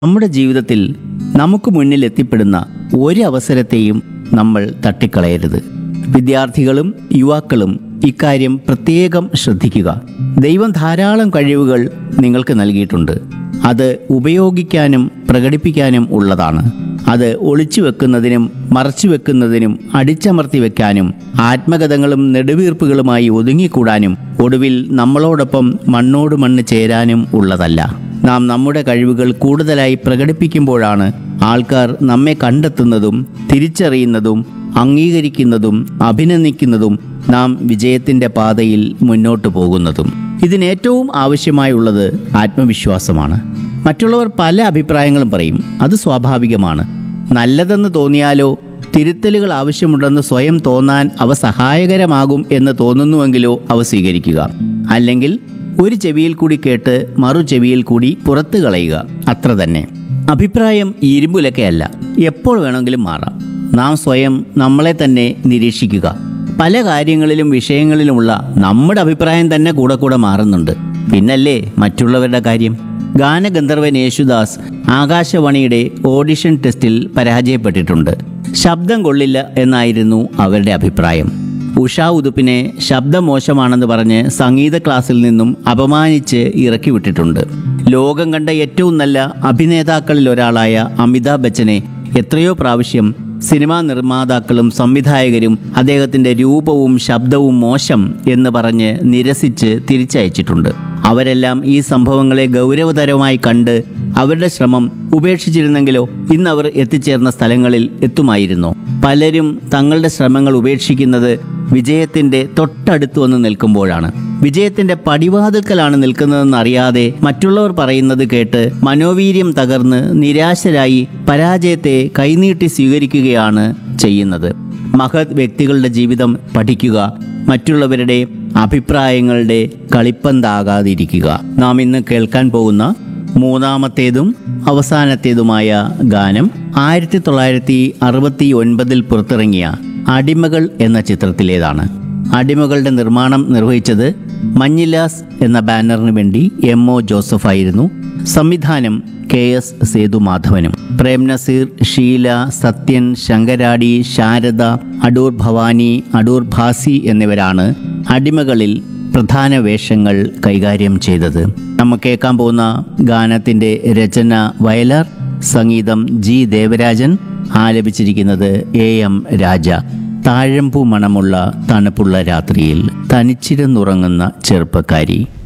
നമ്മുടെ ജീവിതത്തിൽ നമുക്ക് മുന്നിൽ എത്തിപ്പെടുന്ന ഒരു അവസരത്തെയും നമ്മൾ തട്ടിക്കളയരുത് വിദ്യാർത്ഥികളും യുവാക്കളും ഇക്കാര്യം പ്രത്യേകം ശ്രദ്ധിക്കുക ദൈവം ധാരാളം കഴിവുകൾ നിങ്ങൾക്ക് നൽകിയിട്ടുണ്ട് അത് ഉപയോഗിക്കാനും പ്രകടിപ്പിക്കാനും ഉള്ളതാണ് അത് ഒളിച്ചു വെക്കുന്നതിനും മറച്ചു വെക്കുന്നതിനും അടിച്ചമർത്തി വെക്കാനും ആത്മകഥകളും നെടുവീർപ്പുകളുമായി ഒതുങ്ങിക്കൂടാനും ഒടുവിൽ നമ്മളോടൊപ്പം മണ്ണോട് മണ്ണ് ചേരാനും ഉള്ളതല്ല നാം നമ്മുടെ കഴിവുകൾ കൂടുതലായി പ്രകടിപ്പിക്കുമ്പോഴാണ് ആൾക്കാർ നമ്മെ കണ്ടെത്തുന്നതും തിരിച്ചറിയുന്നതും അംഗീകരിക്കുന്നതും അഭിനന്ദിക്കുന്നതും നാം വിജയത്തിൻ്റെ പാതയിൽ മുന്നോട്ട് പോകുന്നതും ഇതിനേറ്റവും ആവശ്യമായുള്ളത് ആത്മവിശ്വാസമാണ് മറ്റുള്ളവർ പല അഭിപ്രായങ്ങളും പറയും അത് സ്വാഭാവികമാണ് നല്ലതെന്ന് തോന്നിയാലോ തിരുത്തലുകൾ ആവശ്യമുണ്ടെന്ന് സ്വയം തോന്നാൻ അവ സഹായകരമാകും എന്ന് തോന്നുന്നുവെങ്കിലോ അവ സ്വീകരിക്കുക അല്ലെങ്കിൽ ഒരു ചെവിയിൽ കൂടി കേട്ട് മറു ചെവിയിൽ കൂടി പുറത്തു കളയുക അത്ര തന്നെ അഭിപ്രായം ഇരുമ്പുലക്കയല്ല എപ്പോൾ വേണമെങ്കിലും മാറാം നാം സ്വയം നമ്മളെ തന്നെ നിരീക്ഷിക്കുക പല കാര്യങ്ങളിലും വിഷയങ്ങളിലുമുള്ള നമ്മുടെ അഭിപ്രായം തന്നെ കൂടെ കൂടെ മാറുന്നുണ്ട് പിന്നല്ലേ മറ്റുള്ളവരുടെ കാര്യം ഗാനഗന്ധർവൻ യേശുദാസ് ആകാശവാണിയുടെ ഓഡിഷൻ ടെസ്റ്റിൽ പരാജയപ്പെട്ടിട്ടുണ്ട് ശബ്ദം കൊള്ളില്ല എന്നായിരുന്നു അവരുടെ അഭിപ്രായം ഉഷാ ഉതുപ്പിനെ ശബ്ദം മോശമാണെന്ന് പറഞ്ഞ് സംഗീത ക്ലാസ്സിൽ നിന്നും അപമാനിച്ച് ഇറക്കി വിട്ടിട്ടുണ്ട് ലോകം കണ്ട ഏറ്റവും നല്ല അഭിനേതാക്കളിൽ ഒരാളായ അമിതാഭ് ബച്ചനെ എത്രയോ പ്രാവശ്യം സിനിമാ നിർമ്മാതാക്കളും സംവിധായകരും അദ്ദേഹത്തിൻ്റെ രൂപവും ശബ്ദവും മോശം എന്ന് പറഞ്ഞ് നിരസിച്ച് തിരിച്ചയച്ചിട്ടുണ്ട് അവരെല്ലാം ഈ സംഭവങ്ങളെ ഗൗരവതരമായി കണ്ട് അവരുടെ ശ്രമം ഉപേക്ഷിച്ചിരുന്നെങ്കിലോ ഇന്ന് അവർ എത്തിച്ചേർന്ന സ്ഥലങ്ങളിൽ എത്തുമായിരുന്നോ പലരും തങ്ങളുടെ ശ്രമങ്ങൾ ഉപേക്ഷിക്കുന്നത് വിജയത്തിന്റെ തൊട്ടടുത്ത് വന്ന് നിൽക്കുമ്പോഴാണ് വിജയത്തിന്റെ പടിവാതിൽക്കലാണ് നിൽക്കുന്നതെന്ന് അറിയാതെ മറ്റുള്ളവർ പറയുന്നത് കേട്ട് മനോവീര്യം തകർന്ന് നിരാശരായി പരാജയത്തെ കൈനീട്ടി സ്വീകരിക്കുകയാണ് ചെയ്യുന്നത് മഹത് വ്യക്തികളുടെ ജീവിതം പഠിക്കുക മറ്റുള്ളവരുടെ അഭിപ്രായങ്ങളുടെ കളിപ്പന്താകാതിരിക്കുക നാം ഇന്ന് കേൾക്കാൻ പോകുന്ന മൂന്നാമത്തേതും അവസാനത്തേതുമായ ഗാനം ആയിരത്തി തൊള്ളായിരത്തി അറുപത്തി ഒൻപതിൽ പുറത്തിറങ്ങിയ അടിമകൾ എന്ന ചിത്രത്തിലേതാണ് അടിമകളുടെ നിർമ്മാണം നിർവഹിച്ചത് മഞ്ഞിലാസ് എന്ന ബാനറിന് വേണ്ടി എം ഒ ജോസഫ് ആയിരുന്നു സംവിധാനം കെ എസ് സേതുമാധവനും പ്രേം നസീർ ഷീല സത്യൻ ശങ്കരാടി ശാരദ അടൂർ ഭവാനി അടൂർ ഭാസി എന്നിവരാണ് അടിമകളിൽ പ്രധാന വേഷങ്ങൾ കൈകാര്യം ചെയ്തത് നമ്മൾ കേൾക്കാൻ പോകുന്ന ഗാനത്തിൻ്റെ രചന വയലാർ സംഗീതം ജി ദേവരാജൻ ആലപിച്ചിരിക്കുന്നത് എ എം രാജ താഴമ്പൂ മണമുള്ള തണുപ്പുള്ള രാത്രിയിൽ തനിച്ചിരുന്നുറങ്ങുന്ന ചെറുപ്പക്കാരി